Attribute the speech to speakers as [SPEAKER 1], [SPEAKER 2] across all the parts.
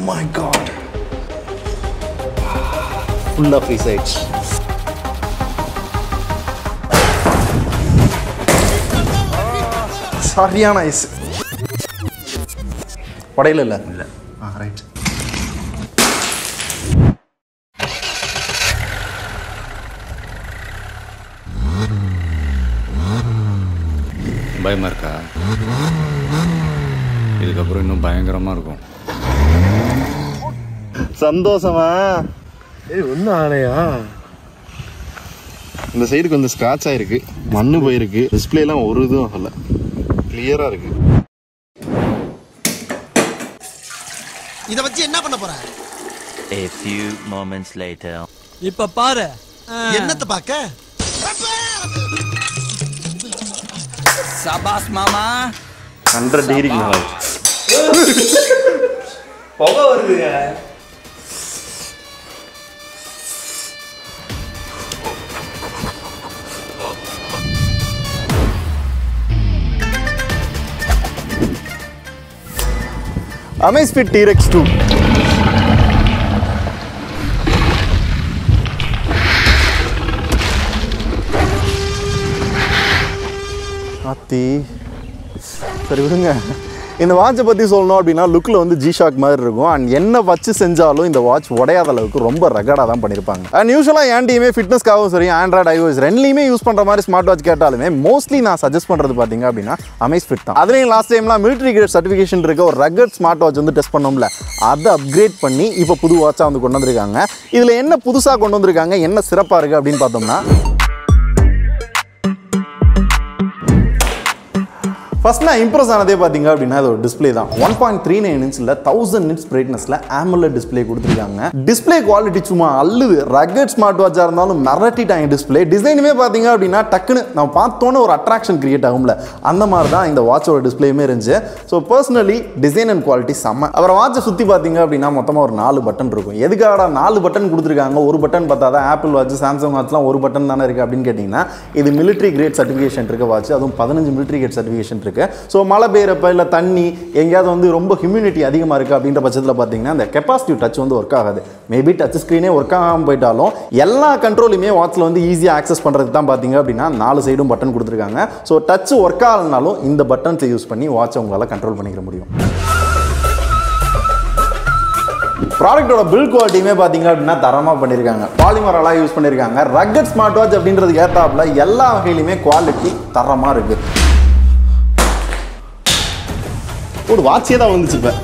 [SPEAKER 1] My God ஃபுல்லாக freeze ஆயிடுச்சு சரியான ஐஸ் உடையில இல்லை இல்லை ஆ ரைட்
[SPEAKER 2] பயமாக இருக்கா இதுக்கப்புறம் இன்னும் பயங்கரமாக இருக்கும்
[SPEAKER 1] சந்தோஷமா
[SPEAKER 3] ஏய் ஒன்றும் ஆலையா
[SPEAKER 1] இந்த சைடு கொஞ்சம் ஸ்க்ராட்ச் ஆயிருக்கு மண்ணு போயிருக்கு டிஸ்பிளேலாம் ஒரு இதுவும் ஆகல கிளியரா இருக்கு
[SPEAKER 4] இத வச்சு என்ன பண்ண போற
[SPEAKER 5] A few moments later.
[SPEAKER 6] இப்ப பாரு
[SPEAKER 4] என்னத்தை பார்க்க
[SPEAKER 6] சபாஸ் மாமா
[SPEAKER 1] ஹண்ட்ரட் டிகிரிக்கு மேலே
[SPEAKER 6] புகை வருதுங்க
[SPEAKER 1] அமேஸ்பிட் டீரெக்ஸ் டூ ஆத்தி சரி விடுங்க இந்த வாட்சை பற்றி சொல்லணும் அப்படின்னா லுக்கில் வந்து ஜி ஷாக் மாதிரி இருக்கும் அண்ட் என்ன வச்சு செஞ்சாலும் இந்த வாட்ச் உடையாத அளவுக்கு ரொம்ப ரகடாக தான் பண்ணியிருப்பாங்க அண்ட் யூஸ்வலாக என் டீமே ஃபிட்னஸ்க்காகவும் சரி ஆண்ட்ராய்டு ஐஓஎஸ் ரெண்டுலையுமே யூஸ் பண்ணுற மாதிரி ஸ்மார்ட் வாட்ச் கேட்டாலுமே மோஸ்ட்லி நான் சஜஸ்ட் பண்ணுறது பார்த்தீங்க அப்படின்னா அமேஸ் ஃபிட் தான் அதுலேயும் லாஸ்ட் டைம்லாம் மிலிட்ரி கிரேட் சர்டிஃபிகேஷன் இருக்க ஒரு ரகட் ஸ்மார்ட் வாட்ச் வந்து டெஸ்ட் பண்ணோம்ல அதை அப்கிரேட் பண்ணி இப்போ புது வாட்சாக வந்து கொண்டு வந்திருக்காங்க இதில் என்ன புதுசாக கொண்டு வந்திருக்காங்க என்ன சிறப்பாக இருக்குது அப்படின்னு பார்த்தோம்னா ஃபர்ஸ்ட் நான் இம்ப்ரெஸ் ஆனதே பார்த்தீங்க அப்படின்னா இது ஒரு டிஸ்ப்ளே தான் ஒன் பாயிண்ட் த்ரீ நைன் இன்ச்சில் தௌசண்ட் நிட்ஸ் பிரைட்னஸில் ஆமுலர் டிஸ்ப்ளே கொடுத்துருக்காங்க டிஸ்ப்ளே குவாலிட்டி சும்மா அல்லுது ரகட் ஸ்மார்ட் வாட்சாக இருந்தாலும் மிரட்டிட்டாங்க டிஸ்ப்ளே டிசைனுமே பார்த்தீங்க அப்படின்னா டக்குன்னு நம்ம பார்த்தோன்னே ஒரு அட்ராக்ஷன் கிரியேட் ஆகும்ல அந்த மாதிரி தான் இந்த வாட்சோட டிஸ்ப்ளேயுமே இருந்துச்சு so personally design and quality செம்ம அப்புறம் வாட்சை சுற்றி பார்த்தீங்க அப்படின்னா மொத்தமாக ஒரு நாலு பட்டன் இருக்கும் எதுக்காக நாலு பட்டன் கொடுத்துருக்காங்க ஒரு பட்டன் பார்த்தா தான் ஆப்பிள் வாட்ச் சாம்சங் வாட்ச்லாம் ஒரு பட்டன் தானே இருக்குது அப்படின்னு கேட்டிங்கன்னா இது மிலிட்ரி கிரேட் சர்டிஃபிகேஷன் இருக்க வாட்ச் அதுவும் பதினஞ்சு மிலிட்ரி கிரேட் சர்டிஃபிகேஷன் இருக்கு ஸோ மழை பெய்யறப்ப இல்லை தண்ணி எங்கேயாவது வந்து ரொம்ப ஹியூமிடிட்டி அதிகமாக இருக்குது அப்படின்ற பட்சத்தில் பார்த்தீங்கன்னா இந்த கெப்பாசிட்டிவ் டச் வந்து ஒர்க் ஆகாது மேபி டச் ஸ்க்ரீனே ஒர்க் ஆகாமல் போயிட்டாலும் எல்லா கண்ட்ரோலுமே வாட்சில் வந்து ஈஸியாக ஆக்சஸ் பண்ணுறதுக்கு தான் பார்த்தீங்க அப்படின்னா நாலு சைடும் பட்டன் கொடுத்துருக்காங்க ஸோ டச் ஒர்க் ஆகலனாலும் இந்த பட்டன்ஸை யூஸ் பண்ணி வாட்சை உங்களால் கண்ட்ரோல் பண்ணிக்கிற முடியும் ப்ராடக்ட்டோட பில் குவாலிட்டியுமே பார்த்தீங்க அப்படின்னா தரமாக பண்ணியிருக்காங்க பாலிமர் அலாய் யூஸ் பண்ணியிருக்காங்க ரக்கட் ஸ்மார்ட் வாட்ச் அப்படின்றதுக்கு ஏற்றாப்புல எல்லா வகையிலுமே குவாலிட்டி தரமாக இருக்குது ஒரு வாட்சியே தான் வந்துச்சு இப்போ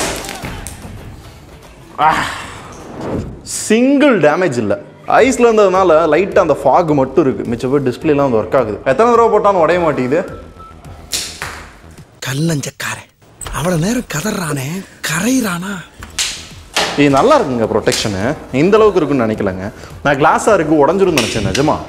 [SPEAKER 1] சிங்கிள் டேமேஜ் இல்லை ஐஸில் இருந்ததுனால லைட்டாக அந்த ஃபாக் மட்டும் இருக்குது மிச்ச பேர் டிஸ்பிளேலாம் வந்து ஒர்க் ஆகுது எத்தனை தடவை போட்டாலும் உடைய மாட்டேங்குது
[SPEAKER 4] கல்லஞ்சக்காரன் அவ்வளவு நேரம் கதறானே கரையிறானா
[SPEAKER 1] இது நல்லா இருக்குங்க ப்ரொடெக்ஷனு இந்த அளவுக்கு இருக்குன்னு நினைக்கலங்க நான் கிளாஸாக இருக்கு உடஞ்சிரும் நினச்சேன் நிஜமா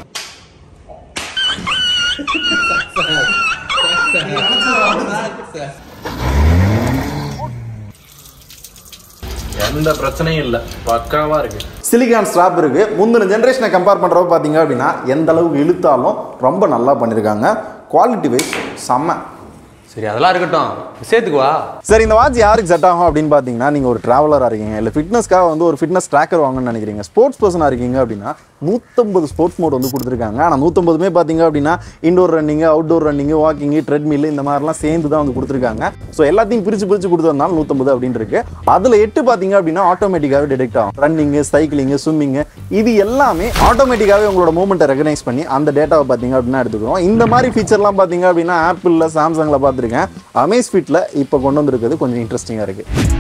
[SPEAKER 1] எந்த பிரச்சனையும் இல்லை பக்காவாக இருக்கு சிலிகான் ஸ்ட்ராப் இருக்கு முந்தின ஜென்ரேஷனை கம்பேர் பண்ணுறப்ப பார்த்தீங்க அப்படின்னா எந்த அளவுக்கு இழுத்தாலும் ரொம்ப நல்லா பண்ணியிருக்காங்க குவாலிட்டி வைஸ் செம்ம
[SPEAKER 7] சரி அதெல்லாம் இருக்கட்டும் விஷயத்துக்கு வா
[SPEAKER 1] சரி இந்த வாட்ச் யாருக்கு செட் ஆகும் அப்படின்னு பார்த்தீங்கன்னா நீங்கள் ஒரு ட்ராவலராக இருக்கீங்க இல்லை ஃபிட்னஸ்க்காக வந்து ஒரு ஃபிட்னஸ் ட்ராக்கர் வாங்கணும்னு நினைக்கிறீங்க ஸ்போர்ட்ஸ் பர்சனாக இருக்கீங்க அப்படின்னா நூற்றம்பது ஸ்போர்ட்ஸ் மோட் வந்து கொடுத்துருக்காங்க ஆனால் நூற்றம்பதுமே பார்த்தீங்க அப்படின்னா indoor running outdoor running walking treadmill இந்த மாதிரிலாம் சேர்ந்து தான் வந்து கொடுத்துருக்காங்க ஸோ எல்லாத்தையும் பிரித்து பிரித்து கொடுத்ததுனால நூற்றம்பது அப்படின்னு இருக்கு அதில் எட்டு பார்த்தீங்க அப்படின்னா ஆட்டோமேட்டிக்காகவே டிடெக்ட் ஆகும் ரன்னிங்கு சைக்கிளிங்கு ஸ்விம்மிங்கு இது எல்லாமே ஆட்டோமேட்டிக்காகவே உங்களோட மூமெண்ட்டை ரெகனைஸ் பண்ணி அந்த டேட்டாவை பார்த்தீங்க அப்படின்னா எடுத்துக்கிறோம் இந்த மாதிரி ஃபீச்சர்லாம் பார்த்தீங்க அப்படின்னா ஆப்பிளில் சாம்சங்கில் பார்த்துருக்கேன் அமேஸ் ஃபிட்டில் இப்போ கொண்டு வந்திருக்கிறது கொஞ்சம் இன்ட்ரெஸ்டிங்காக இருக்குது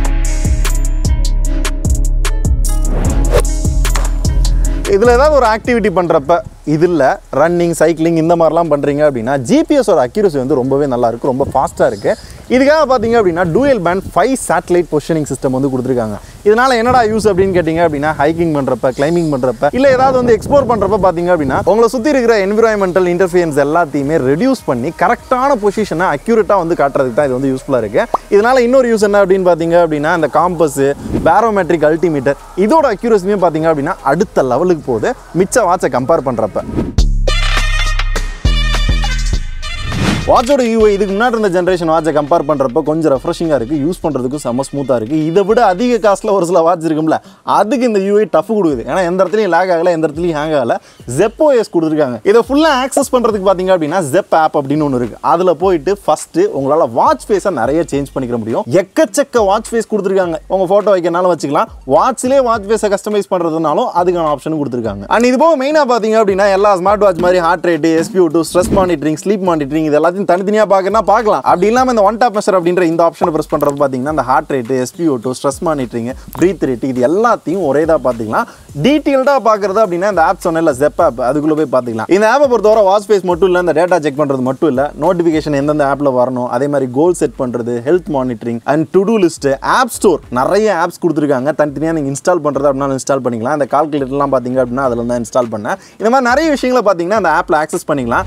[SPEAKER 1] இதில் ஏதாவது ஒரு ஆக்டிவிட்டி பண்ணுறப்ப இதில் ரன்னிங் சைக்கிளிங் இந்த மாதிரிலாம் பண்ணுறீங்க அப்படின்னா ஜிபிஎஸோட அக்யூரசி வந்து ரொம்பவே நல்லா இருக்கு ரொம்ப ஃபாஸ்ட்டாக இருக்குது இதுக்காக பார்த்தீங்க அப்படின்னா dual band five satellite positioning system வந்து கொடுத்துருக்காங்க இதனால என்னடா யூஸ் அப்படின்னு கேட்டிங்க அப்படின்னா ஹைக்கிங் பண்ணுறப்ப கிளைம்பிங் பண்ணுறப்ப இல்லை ஏதாவது வந்து எக்ஸ்ப்ளோர் பண்ணுறப்ப பார்த்தீங்க அப்படின்னா உங்களை சுற்றி இருக்கிற என்விரான்மெண்டல் இன்டர்ஃபியன்ஸ் எல்லாத்தையுமே ரெடியூஸ் பண்ணி கரெக்டான பொசிஷனை அக்யூரேட்டாக வந்து காட்டுறதுக்கு தான் இது வந்து யூஸ்ஃபுல்லாக இருக்குது இதனால இன்னொரு யூஸ் என்ன அப்படின்னு பார்த்தீங்க அப்படின்னா இந்த காம்பஸ் பேரோமெட்ரிக் அல்டிமீட்டர் இதோட அக்யூரஸியுமே பார்த்தீங்க அப்படின்னா அடுத்த லெவலுக்கு போகுது மிச்ச வாட்சை கம்பேர் பண்ணுறப்ப வாட்சோட யூஐ இதுக்கு முன்னாடி இருந்த ஜென்ரேஷன் வாட்சை கம்பேர் பண்ணுறப்ப கொஞ்சம் ரெஃப்ரெஷிங்காக இருக்குது யூஸ் பண்ணுறதுக்கு செம்ம ஸ்மூத்தாக இருக்குது இதை விட அதிக காஸ்ட்டில் ஒரு சில வாட்ச் இருக்கும்ல அதுக்கு இந்த யூஐ டஃப் கொடுக்குது ஏன்னா எந்த இடத்துலையும் லேக் ஆகல எந்த இடத்துலையும் ஹேங் ஆகல ஜெப்போ எஸ் கொடுத்துருக்காங்க இதை ஃபுல்லாக ஆக்சஸ் பண்ணுறதுக்கு பார்த்தீங்க அப்படின்னா ஜெப் ஆப் அப்படின்னு ஒன்று இருக்குது அதில் போயிட்டு ஃபஸ்ட்டு உங்களால் வாட்ச் ஃபேஸை நிறைய சேஞ்ச் பண்ணிக்க முடியும் எக்கச்சக்க வாட்ச் ஃபேஸ் கொடுத்துருக்காங்க உங்கள் ஃபோட்டோ வைக்கிறனாலும் வச்சுக்கலாம் வாட்ச்லேயே வாட்ச் ஃபேஸை கஸ்டமைஸ் பண்ணுறதுனாலும் அதுக்கான ஆப்ஷன் கொடுத்துருக்காங்க அண்ட் இது போக மெயினாக பார்த்தீங்க அப்படின்னா எல்லா ஸ்மார்ட் வாட்ச் மாதிரி heart rate SpO two stress monitoring sleep monitoring இது எல்லாத்தையும் தனித்தனியாக பார்க்கணும்னா பார்க்கலாம் அப்படி இல்லாமல் இந்த ஒன் டாப் மெஷர் அப்படின்ற இந்த ஆப்ஷனை ப்ரெஸ் பண்ணுறது பார்த்தீங்கன்னா இந்த heart rate SpO two stress monitoring breath rate இது எல்லாத்தையும் ஒரே தான் பார்த்துக்கலாம் டீட்டெயில்டாக பார்க்குறது அப்படின்னா இந்த ஆப் சொன்னல ஜெப் ஆப் அதுக்குள்ளே போய் பார்த்துக்கலாம் இந்த ஆப்பை பொறுத்தவரை வாட்ச் ஃபேஸ் மட்டும் இல்லை இந்த டேட்டா செக் பண்ணுறது மட்டும் இல்லை நோட்டிஃபிகேஷன் எந்தெந்த ஆப்பில் வரணும் அதே மாதிரி கோல் செட் பண்ணுறது health monitoring and to do list app store நிறைய ஆப்ஸ் கொடுத்துருக்காங்க தனித்தனியாக நீங்கள் இன்ஸ்டால் பண்ணுறது அப்படின்னா இன்ஸ்டால் பண்ணிக்கலாம் இந்த கால்குலேட்டர்லாம் பார்த்தீங்க அப்படின்னா அதில் தான் இன்ஸ்டால் பண்ணேன் இந்த மாதிரி நிறைய விஷயங்களை பார்த்தீங்கன்னா அந்த ஆப்பில் ஆக்சஸ் பண்ணிக்கலாம்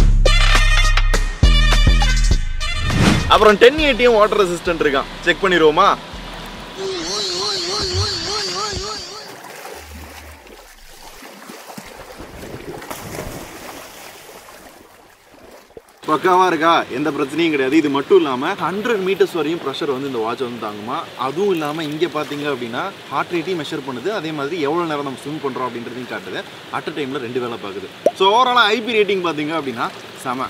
[SPEAKER 1] அப்புறம் டென் எயிட்டியும் வாட்டர் ரெசிஸ்டன்ட் இருக்கான் செக் பண்ணிடுவோமா பக்காவாக இருக்கா எந்த பிரச்சனையும் கிடையாது இது மட்டும் இல்லாமல் ஹண்ட்ரட் மீட்டர்ஸ் வரையும் ப்ரெஷர் வந்து இந்த வாட்ச் வந்து தாங்குமா அதுவும் இல்லாமல் இங்கே பார்த்தீங்க அப்படின்னா ஹார்ட் ரேட்டையும் மெஷர் பண்ணுது அதே மாதிரி எவ்வளோ நேரம் நம்ம ஸ்விம் பண்ணுறோம் அப்படின்றதையும் காட்டுது அட் அ டைமில் ரெண்டு வேலை பார்க்குது ஸோ ஓவராலாக ஐபி ரேட்டிங் பார்த்தீங்க அப்படின்னா செம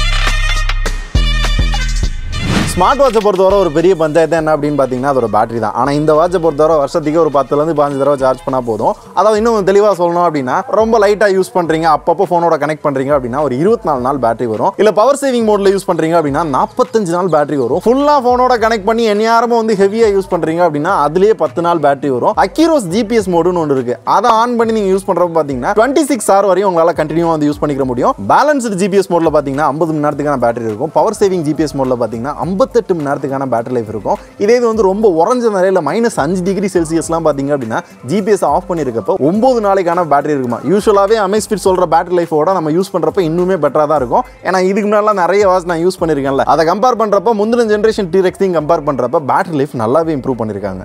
[SPEAKER 1] ஸ்மார்ட் வாட்சை பொறுத்தவரை ஒரு பெரிய பஞ்சாயத்து என்ன அப்படின்னு பார்த்தீங்கன்னா அதோட பேட்டரி தான் ஆனால் இந்த வாட்சை பொறுத்தவரை வருஷத்துக்கு ஒரு பத்துலேருந்து பதினஞ்சு தடவை சார்ஜ் பண்ணால் போதும் அதாவது இன்னும் தெளிவாக சொல்லணும் அப்படின்னா ரொம்ப லைட்டாக யூஸ் பண்ணுறீங்க அப்பப்போ ஃபோனோட கனெக்ட் பண்ணுறீங்க அப்படின்னா ஒரு இருபத்தி நாலு நாள் பேட்டரி வரும் இல்லை பவர் சேவிங் மோடில் யூஸ் பண்ணுறீங்க அப்படின்னா நாற்பத்தஞ்சு நாள் பேட்டரி வரும் ஃபுல்லாக ஃபோனோட கனெக்ட் பண்ணி எந்நேரமும் வந்து ஹெவியாக யூஸ் பண்ணுறீங்க அப்படின்னா அதுலேயே பத்து நாள் பேட்டரி வரும் அக்கீரோஸ் ஜிபிஎஸ் மோடுன்னு ஒன்று இருக்குது அதை ஆன் பண்ணி நீங்கள் யூஸ் பண்ணுறப்ப பார்த்தீங்கன்னா டுவெண்ட்டி சிக்ஸ் ஹவர் வரையும் உங்களால் கண்டினியூவாக வந்து யூஸ் பண்ணிக்க முடியும் பேலன்ஸ்டு ஜிபிஎஸ் மோடில் பார்த்தீங்கன்னா ஐம்பது மணி நேரத்துக்கான பேட்டரி இருக்கும் பவர் சேவிங் ஜிபிஎஸ் மோடில் பார்த்தீங்கன்னா ஐம்பத்தெட்டு மணி நேரத்துக்கான பேட்டரி லைஃப் இருக்கும் இதே இது வந்து ரொம்ப உறைஞ்ச நிலையில் மைனஸ் அஞ்சு டிகிரி செல்சியஸ்லாம் பார்த்தீங்க அப்படின்னா ஜிபிஎஸ் ஆஃப் பண்ணியிருக்கப்போ ஒம்பது நாளைக்கான பேட்டரி இருக்குமா யூஸ்வலாகவே அமேஸ்பிட் சொல்கிற பேட்டரி லைஃபோட நம்ம யூஸ் பண்ணுறப்ப இன்னுமே பெட்டராக தான் இருக்கும் ஏன்னா இதுக்கு முன்னாடிலாம் நிறைய வாட்ச் நான் யூஸ் பண்ணியிருக்கேன்ல அதை கம்பேர் பண்ணுறப்ப முந்தின ஜென்ரேஷன் டீரெக்ஸையும் கம்பேர் பண்ணுறப்ப பேட்டரி லைஃப் நல்லாவே இம்ப்ரூவ் பண்ணியிருக்காங்க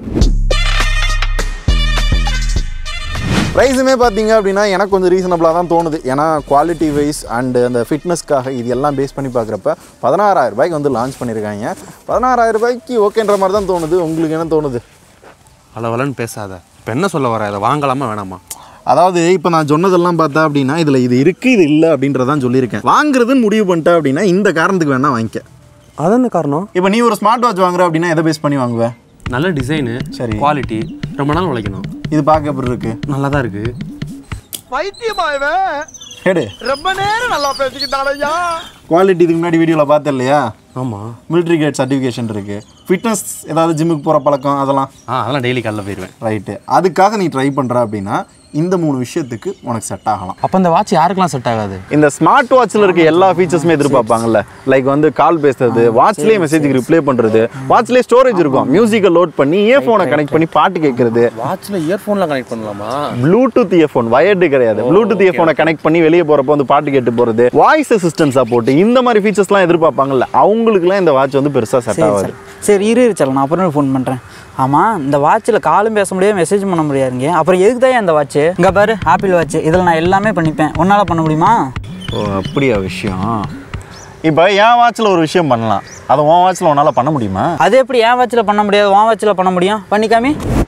[SPEAKER 1] ப்ரைஸுமே பார்த்தீங்க அப்படின்னா எனக்கு கொஞ்சம் ரீசனபிளாக தான் தோணுது ஏன்னா குவாலிட்டி வைஸ் அண்டு அந்த ஃபிட்னஸ்க்காக இது எல்லாம் பேஸ் பண்ணி பார்க்குறப்ப பதினாறாயிரம் ரூபாய்க்கு வந்து லான்ச் பண்ணியிருக்காங்க பதினாறாயிரம் ரூபாய்க்கு ஓகேன்ற மாதிரி தான் தோணுது உங்களுக்கு என்ன தோணுது
[SPEAKER 7] அளவலன்னு பேசாத இப்போ என்ன சொல்ல வர இதை வாங்கலாமா வேணாமா
[SPEAKER 1] அதாவது இப்போ நான் சொன்னதெல்லாம் பார்த்தா அப்படின்னா இதில் இது இருக்குது இது இல்லை அப்படின்றதான் சொல்லியிருக்கேன் வாங்குறதுன்னு முடிவு பண்ணிட்டேன் அப்படின்னா இந்த காரணத்துக்கு வேணா வாங்கிக்க
[SPEAKER 7] அது என்ன காரணம்
[SPEAKER 1] இப்போ நீ ஒரு ஸ்மார்ட் வாட்ச் வாங்குற அப்படின்னா எதை பேஸ் பண்ணி வாங்குவேன்
[SPEAKER 7] நல்ல டிசைனு
[SPEAKER 1] சரி.
[SPEAKER 7] குவாலிட்டி ரொம்ப நாள் உழைக்கணும்
[SPEAKER 1] இது பார்க்க எப்படி இருக்கு
[SPEAKER 7] நல்லா தான் இருக்குது
[SPEAKER 6] பைத்தியமா இவன்
[SPEAKER 1] எடு
[SPEAKER 6] ரொம்ப நேரம் நல்லா பேசிக்கிட்டாடையா
[SPEAKER 1] குவாலிட்டி இதுக்கு முன்னாடி வீடியோவில் பார்த்த இல்லையா
[SPEAKER 7] ஆமாம்
[SPEAKER 1] மிலிட்ரி கேட் சர்டிஃபிகேஷன் இருக்குது ஃபிட்னஸ் ஏதாவது ஜிம்முக்கு போகிற பழக்கம் அதெல்லாம்
[SPEAKER 7] ஆ அதெல்லாம் டெய்லி காலைல போயிடுவேன்
[SPEAKER 1] ரைட்டு அதுக்காக நீ ட்ரை பண்ணுற அப்படின்னா இந்த மூணு விஷயத்துக்கு உனக்கு செட் ஆகலாம்
[SPEAKER 7] அப்போ இந்த வாட்ச் யாருக்கெல்லாம் செட் ஆகாது
[SPEAKER 1] இந்த ஸ்மார்ட் வாட்ச்சில் இருக்க எல்லா ஃபீச்சர்ஸுமே எதிர்பார்ப்பாங்கல்ல லைக் வந்து கால் பேசுறது வாட்ச்லேயே மெசேஜுக்கு ரிப்ளை பண்ணுறது வாட்ச்லேயே ஸ்டோரேஜ் இருக்கும் மியூசிக்கை லோட் பண்ணி இயர்ஃபோனை கனெக்ட் பண்ணி பாட்டு கேட்குறது
[SPEAKER 7] வாட்சில் இயர்ஃபோனில் கனெக்ட் பண்ணலாமா
[SPEAKER 1] ப்ளூடூத் இயர்ஃபோன் வயர்டு கிடையாது ப்ளூடூத் இயர்ஃபோனை கனெக்ட் பண்ணி வெளியே போகிறப்போ வந்து பாட்டு கேட்டு போகிறது வாய்ஸ் அசிஸ்டன்ட் சப்போர்ட் இந்த மாதிரி ஃபீச்சர்ஸ்லாம் எதிர்பார்ப்பாங்கல்ல அவங்களுக்குலாம் இந்த வாட்ச் வந்து பெருசாக செட்
[SPEAKER 8] சரி
[SPEAKER 1] ஆகாது
[SPEAKER 8] சார் சரி இரு இரு சார் நான் அப்புறம் ஃபோன் பண்ணுறேன் ஆமாம் இந்த வாட்சில் காலும் பேச முடியாது மெசேஜ் பண்ண முடியாதுங்க அப்புறம் எதுக்கு தான் இந்த வாட்ச் இங்கே பாரு ஆப்பிள் வாட்ச் இதில் நான் எல்லாமே பண்ணிப்பேன் உன்னால் பண்ண முடியுமா
[SPEAKER 1] ஓ அப்படியா விஷயம் இப்போ என் வாட்சில் ஒரு விஷயம் பண்ணலாம் அதை உன் வாட்சில் உன்னால் பண்ண முடியுமா
[SPEAKER 8] அது எப்படி என் வாட்சில் பண்ண முடியாது உன் வாட்சில் பண்ண முடியும் பண்ணிக்காமி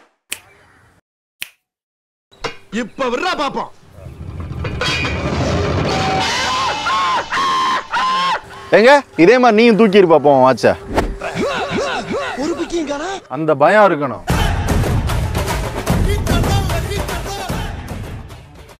[SPEAKER 4] இப்ப விடுறா பாப்போம்
[SPEAKER 1] எங்க இதே மாதிரி நீயும் தூக்கி இருப்பாப்போம் வாட்சை
[SPEAKER 4] ஒரு பிக்கியும் காணா
[SPEAKER 1] அந்த பயம் இருக்கணும்